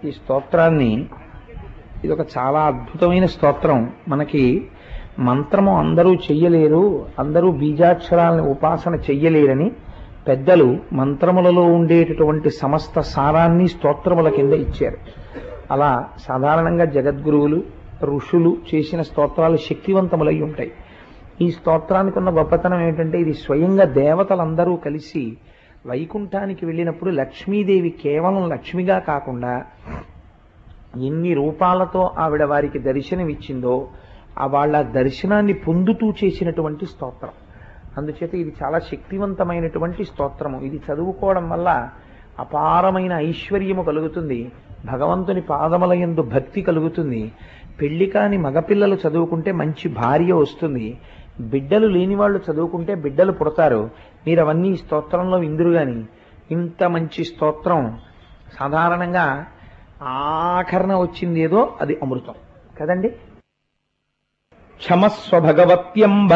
ఈ స్తోత్రాన్ని ఇది ఒక చాలా అద్భుతమైన స్తోత్రం మనకి మంత్రము అందరూ చెయ్యలేరు అందరూ బీజాక్షరాలను ఉపాసన చెయ్యలేరని పెద్దలు మంత్రములలో ఉండేటటువంటి సమస్త సారాన్ని స్తోత్రముల కింద ఇచ్చారు అలా సాధారణంగా జగద్గురువులు ఋషులు చేసిన స్తోత్రాలు శక్తివంతములై ఉంటాయి ఈ స్తోత్రానికి ఉన్న గొప్పతనం ఏంటంటే ఇది స్వయంగా దేవతలందరూ కలిసి వైకుంఠానికి వెళ్ళినప్పుడు లక్ష్మీదేవి కేవలం లక్ష్మిగా కాకుండా ఎన్ని రూపాలతో ఆవిడ వారికి దర్శనమిచ్చిందో ఆ వాళ్ళ దర్శనాన్ని పొందుతూ చేసినటువంటి స్తోత్రం అందుచేత ఇది చాలా శక్తివంతమైనటువంటి స్తోత్రము ఇది చదువుకోవడం వల్ల అపారమైన ఐశ్వర్యము కలుగుతుంది భగవంతుని పాదముల యందు భక్తి కలుగుతుంది పెళ్లి కాని మగపిల్లలు చదువుకుంటే మంచి భార్య వస్తుంది బిడ్డలు లేని వాళ్ళు చదువుకుంటే బిడ్డలు పుడతారు మీరు అవన్నీ ఈ స్తోత్రంలో ఇందురు గాని ఇంత మంచి స్తోత్రం సాధారణంగా ఆఖరణ వచ్చింది ఏదో అది అమృతం కదండి క్షమస్వ భగవత్యంబ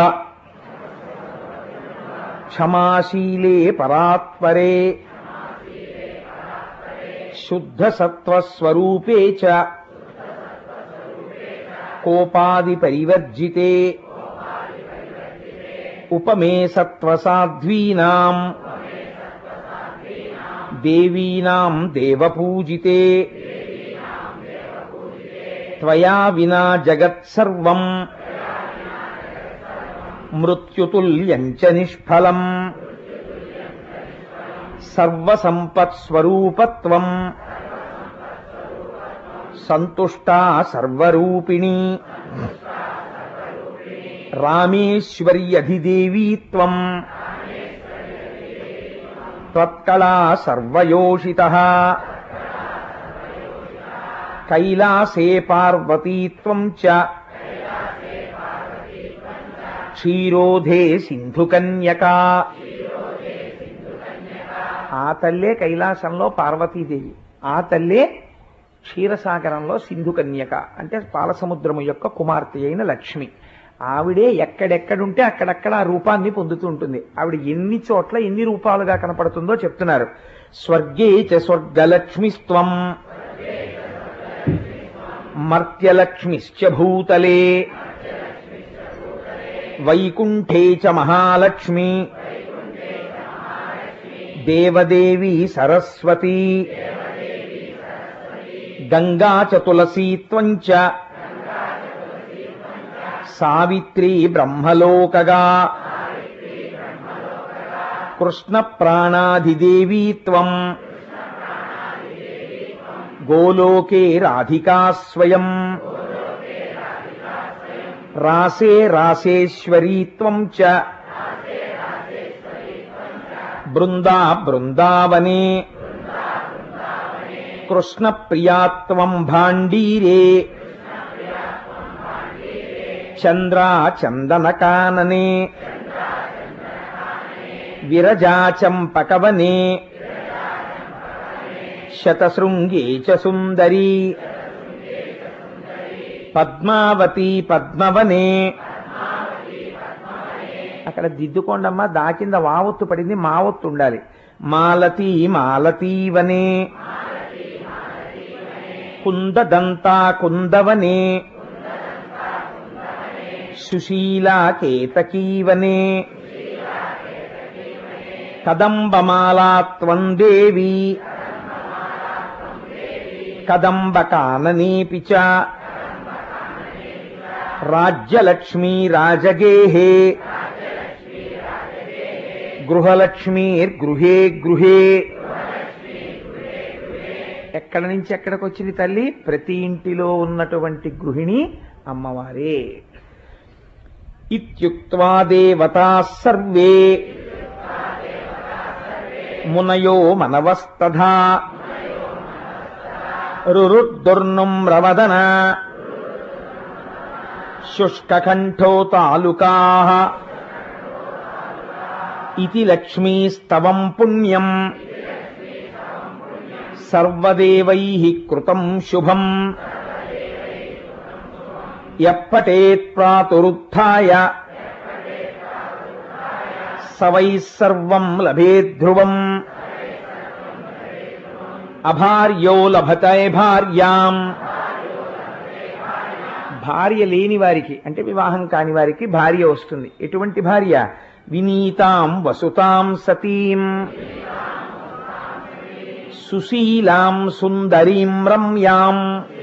క్షమాశీలే పరాత్పరే శుద్ధ సత్వస్వరూపే చ కోపాది పరివర్జితే ఉపమే సత్వసాధ్వీనాం దేవీనాం దేవపూజితే త్వయా వినా జగత్సర్వం మృత్యుతుల్యం చ నిష్ఫలం సర్వసంపత్స్వరూపత్వం సంతుష్టా సర్వరూపిణి రామేశ్వర్యధిదేవీత్వం త్వత్కళా సర్వయోషిత కైలాసే పార్వతీత్వం చ క్షీరోధే సింధుకన్యకా ఆ తల్లే కైలాసంలో పార్వతీదేవి ఆ తల్లే క్షీరసాగరంలో సింధుకన్యక అంటే పాలసముద్రము యొక్క కుమార్తె అయిన లక్ష్మి ఆవిడే ఎక్కడెక్కడుంటే అక్కడక్కడ ఆ రూపాన్ని పొందుతూ ఉంటుంది ఆవిడ ఎన్ని చోట్ల ఎన్ని రూపాలుగా కనపడుతుందో చెప్తున్నారు స్వర్గే చ స్వర్గలక్ష్మిస్త్వం మర్త్యలక్ష్మిశ్చ భూతలే వైకుంఠే చ మహాలక్ష్మి దేవదేవి సరస్వతి గంగా చ తులసీ త్వం చ సావిత్రి బ్రహ్మలోకగా కృష్ణ ప్రాణాధిదేవీ త్వం గోలోకే రాధికా స్వయం రాసే రాసేశ్వరీ త్వం చ బృందా బృందావనే కృష్ణ ప్రియాత్వం భాండీరే చంద్రా చందనకాననే విరజాచంపకవనే శతశృంగే చ సుందరీ పద్మావతి పద్మవనే అక్కడ దిద్దుకోండమ్మా దా కింద వావొత్తు పడింది మావొత్తు ఉండాలి మాలతీ మాలతీవనే కుందదంతా కుందవనే సుశీలా కేతకీవనే కదంబమాలాత్వం దేవి కదంబకాననేపి చ రాజ్యలక్ష్మీ రాజగేహే గృహలక్ష్మీర్గృహే గృహే ఎక్కడి నుంచి ఎక్కడికి వచ్చింది తల్లి ప్రతి ఇంటిలో ఉన్నటువంటి గృహిణి అమ్మవారే ఇత్యుక్త్వా దేవతా సర్వే మునయో మనవస్తథా రురుద్దుర్నుమ్రవదన శుష్కకంఠో తాలుకా ఇది లక్ష్మీస్తవం పుణ్యం సర్వదేవై కృతం శుభం ఎప్పటేత్ ప్రాతురుత్థాయ సవై సర్వం లభేద్ధ్రువం అభార్యో లభతే భార్యాం భార్య లేని వారికి అంటే వివాహం కాని వారికి భార్య వస్తుంది ఎటువంటి భార్య వినీతాం వసుతాం సతీం సుశీలాం సుందరీం రమ్యాం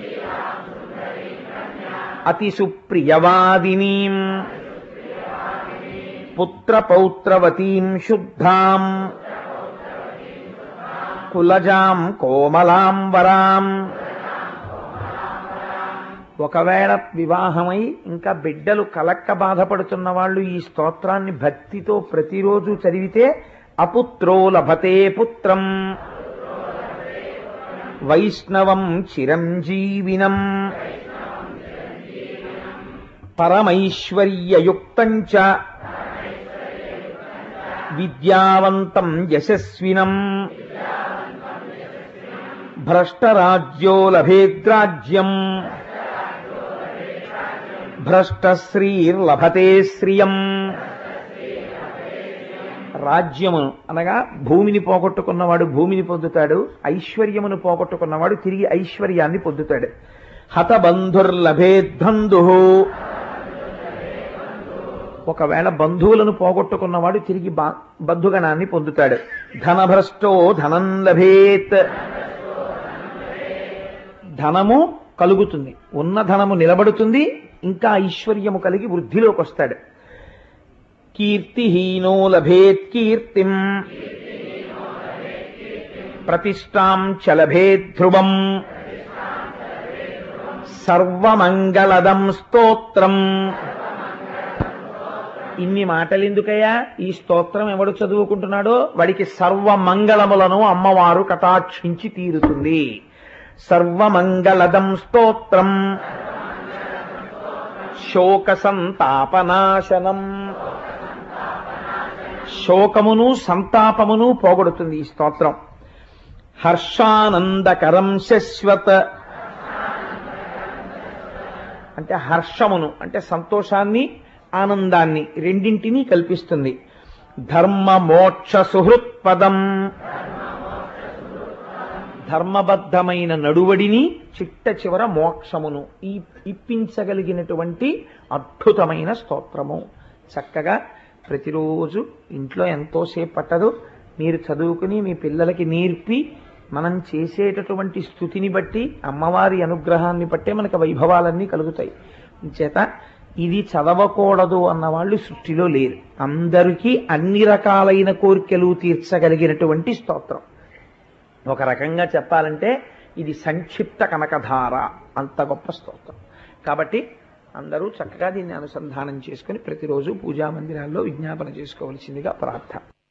అతి సుప్రియవాదినీం పుత్రపౌత్రవతీం శుద్ధాం కులజాం కోమలాం వరాం ఒకవేళ వివాహమై ఇంకా బిడ్డలు కలక్క బాధపడుతున్న వాళ్ళు ఈ స్తోత్రాన్ని భక్తితో ప్రతిరోజు చదివితే అపుత్రో లభతే పుత్రం వైష్ణవం చిరంజీవినం పరమైశ్వర్యయుక్తం చ విద్యావంతం యశస్వినం భ్రష్టరాజ్యో లభేద్రాజ్యం భ్రష్టశ్రీర్లభతే శ్రియం రాజ్యమును అనగా భూమిని పోగొట్టుకున్నవాడు భూమిని పొందుతాడు ఐశ్వర్యమును పోగొట్టుకున్నవాడు తిరిగి ఐశ్వర్యాన్ని పొందుతాడు హతబంధుర్లభేద్బంధు ఒకవేళ బంధువులను పోగొట్టుకున్నవాడు తిరిగి బా- బంధుగణాన్ని పొందుతాడు ధనభ్రష్టో ధనం లభేత్ ధనము కలుగుతుంది ఉన్న ధనము నిలబడుతుంది ఇంకా ఐశ్వర్యము కలిగి వృద్ధిలోకి వస్తాడు కీర్తిహీనో లభేత్ కీర్తిం ప్రతిష్టాం చ లభేత్ ధ్రువం సర్వమంగళదం స్తోత్రం ఇన్ని మాటలు ఎందుకయ్యా ఈ స్తోత్రం ఎవడు చదువుకుంటున్నాడో వాడికి సర్వమంగళములను అమ్మవారు కటాక్షించి తీరుతుంది సర్వమంగళదం స్తోత్రం శోక సంతాపనాశనం శోకమును సంతాపమును పోగొడుతుంది ఈ స్తోత్రం హర్షానందకరం శశ్వత్ అంటే హర్షమును అంటే సంతోషాన్ని ఆనందాన్ని రెండింటినీ కల్పిస్తుంది ధర్మ మోక్ష సుహృత్పదం ధర్మబద్ధమైన నడువడిని చిట్ట చివర మోక్షమును ఈ ఇప్పించగలిగినటువంటి అద్భుతమైన స్తోత్రము చక్కగా ప్రతిరోజు ఇంట్లో ఎంతోసేపు పట్టదు మీరు చదువుకుని మీ పిల్లలకి నేర్పి మనం చేసేటటువంటి స్థుతిని బట్టి అమ్మవారి అనుగ్రహాన్ని బట్టే మనకు వైభవాలన్నీ కలుగుతాయి చేత ఇది చదవకూడదు అన్న వాళ్ళు సృష్టిలో లేరు అందరికీ అన్ని రకాలైన కోరికలు తీర్చగలిగినటువంటి స్తోత్రం ఒక రకంగా చెప్పాలంటే ఇది సంక్షిప్త కనకధార అంత గొప్ప స్తోత్రం కాబట్టి అందరూ చక్కగా దీన్ని అనుసంధానం చేసుకుని ప్రతిరోజు పూజా మందిరాల్లో విజ్ఞాపన చేసుకోవలసిందిగా ప్రార్థన